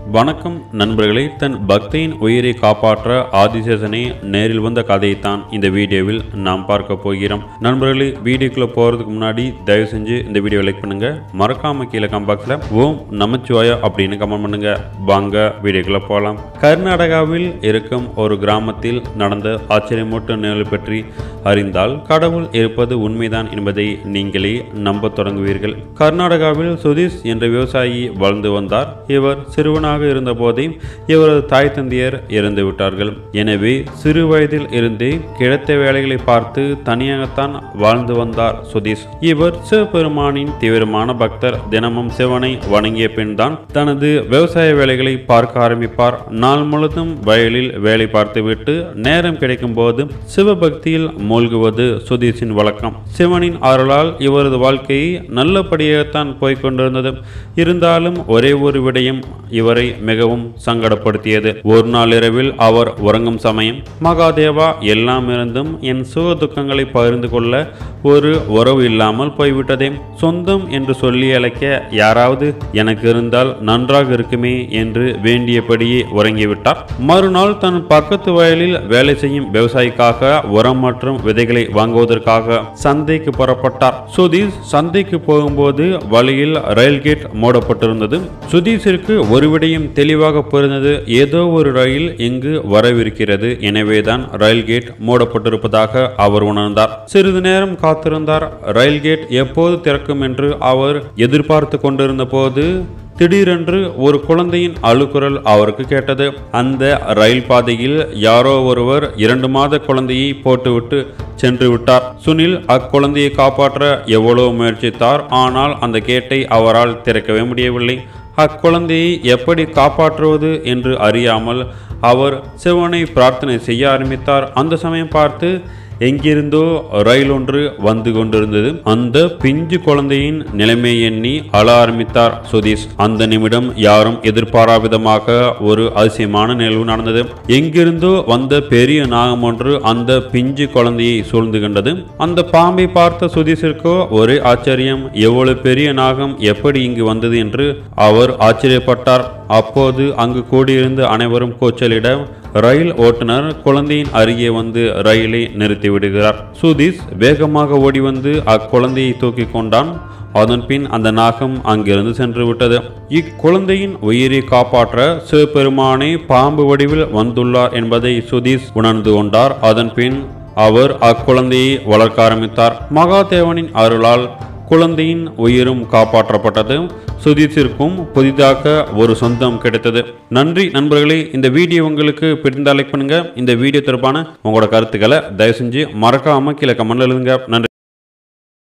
வணக்கம் நண்பர்களே தன் பக்தியின் உயிரை காப்பாற்ற ஆதிசேஷனை நேரில் வந்த கதையைத்தான் இந்த வீடியோவில் நாம் பார்க்க போகிறோம் நண்பர்களே வீடியோக்குள்ள போகிறதுக்கு முன்னாடி தயவு செஞ்சு இந்த வீடியோ லைக் பண்ணுங்க மறக்காம கீழே கம்பாக்ஸில் ஓம் நமச்சிவாயா அப்படின்னு கமெண்ட் பண்ணுங்க வாங்க வீடியோக்குள்ள போகலாம் கர்நாடகாவில் இருக்கும் ஒரு கிராமத்தில் நடந்த ஆச்சரியமூட்டும் நிகழ்வு பற்றி அறிந்தால் கடவுள் இருப்பது உண்மைதான் என்பதை நீங்களே நம்ப தொடங்குவீர்கள் கர்நாடகாவில் சுதீஷ் என்ற விவசாயி வாழ்ந்து வந்தார் இவர் சிறுவனாக இருந்தபோதே இவரது தாய் தந்தையர் இறந்து விட்டார்கள் எனவே சிறு வயதில் இருந்தே கிடைத்த வேலைகளை பார்த்து தனியாகத்தான் வாழ்ந்து வந்தார் சுதீஷ் இவர் சிவபெருமானின் தீவிரமான பக்தர் தினமும் சிவனை வணங்கிய பின்தான் தனது விவசாய வேலைகளை பார்க்க ஆரம்பிப்பார் நாள் முழுதும் வயலில் வேலை பார்த்துவிட்டு நேரம் கிடைக்கும் போது சிவபக்தியில் மூழ்குவது சுதீஷின் வழக்கம் சிவனின் அருளால் இவரது வாழ்க்கை நல்லபடியாகத்தான் போய்க் கொண்டிருந்தது இருந்தாலும் ஒரே ஒரு விடயம் இவரை மிகவும் சங்கடப்படுத்தியது ஒரு நாள் இரவில் அவர் உறங்கும் சமயம் மகாதேவா எல்லாம் இருந்தும் என் சுக துக்கங்களை பகிர்ந்து கொள்ள ஒரு உறவு இல்லாமல் போய்விட்டதே சொந்தம் என்று சொல்லி அழைக்க யாராவது எனக்கு இருந்தால் நன்றாக இருக்குமே என்று வேண்டியபடியே உறங்கிவிட்டார் மறுநாள் தன் பக்கத்து வயலில் வேலை செய்யும் விவசாயிக்காக உரம் மற்றும் விதைகளை வாங்குவதற்காக சந்தைக்கு புறப்பட்டார் சுதீஷ் சந்தைக்கு போகும்போது வழியில் ரயில் கேட் மூடப்பட்டிருந்தது சுதீஷிற்கு ஒரு விடயம் தெளிவாக புரிந்தது ஏதோ ஒரு ரயில் இங்கு வரவிருக்கிறது எனவேதான் ரயில் கேட் மூடப்பட்டிருப்பதாக அவர் உணர்ந்தார் சிறிது நேரம் காத்திருந்தார் ரயில் கேட் எப்போது திறக்கும் என்று அவர் எதிர்பார்த்து கொண்டிருந்த போது திடீரென்று ஒரு குழந்தையின் அழுக்குரல் அவருக்கு கேட்டது அந்த ரயில் பாதையில் யாரோ ஒருவர் இரண்டு மாத குழந்தையை போட்டுவிட்டு சென்று விட்டார் சுனில் அக்குழந்தையை காப்பாற்ற எவ்வளவு முயற்சித்தார் ஆனால் அந்த கேட்டை அவரால் திறக்கவே முடியவில்லை அக்குழந்தையை எப்படி காப்பாற்றுவது என்று அறியாமல் அவர் சிவனை பிரார்த்தனை செய்ய ஆரம்பித்தார் அந்த சமயம் பார்த்து எங்கிருந்தோ ரயில் ஒன்று வந்து கொண்டிருந்தது அந்த பிஞ்சு குழந்தையின் நிலைமை எண்ணி அழ ஆரம்பித்தார் சுதீஷ் அந்த நிமிடம் யாரும் எதிர்பாரா விதமாக ஒரு அதிசயமான நிகழ்வு நடந்தது எங்கிருந்தோ வந்த பெரிய நாகம் ஒன்று அந்த பிஞ்சு குழந்தையை சூழ்ந்து கண்டது அந்த பாம்பை பார்த்த சுதீஷிற்கோ ஒரே ஆச்சரியம் எவ்வளவு பெரிய நாகம் எப்படி இங்கு வந்தது என்று அவர் ஆச்சரியப்பட்டார் அப்போது அங்கு கூடியிருந்த அனைவரும் கூச்சலிட ரயில் ஓட்டுநர் குழந்தையின் அருகே வந்து ரயிலை நிறுத்தி விடுகிறார் சுதீஷ் வேகமாக ஓடி வந்து அக்குழந்தையை தூக்கி கொண்டான் அதன் பின் அந்த நாகம் அங்கிருந்து சென்று விட்டது இக்குழந்தையின் உயிரை காப்பாற்ற சிவபெருமானே பாம்பு வடிவில் வந்துள்ளார் என்பதை சுதீஷ் உணர்ந்து கொண்டார் அதன் பின் அவர் அக்குழந்தையை வளர்க்க ஆரம்பித்தார் மகாதேவனின் அருளால் குழந்தையின் உயிரும் காப்பாற்றப்பட்டது சுதீஷிற்கும் புதிதாக ஒரு சொந்தம் கிடைத்தது நன்றி நண்பர்களே இந்த வீடியோ உங்களுக்கு பிடிந்தால் லைக் பண்ணுங்க இந்த வீடியோ தொடர்பான உங்களோட கருத்துக்களை தயவு செஞ்சு மறக்காம கீழே கமெண்ட்ல எழுதுங்க நன்றி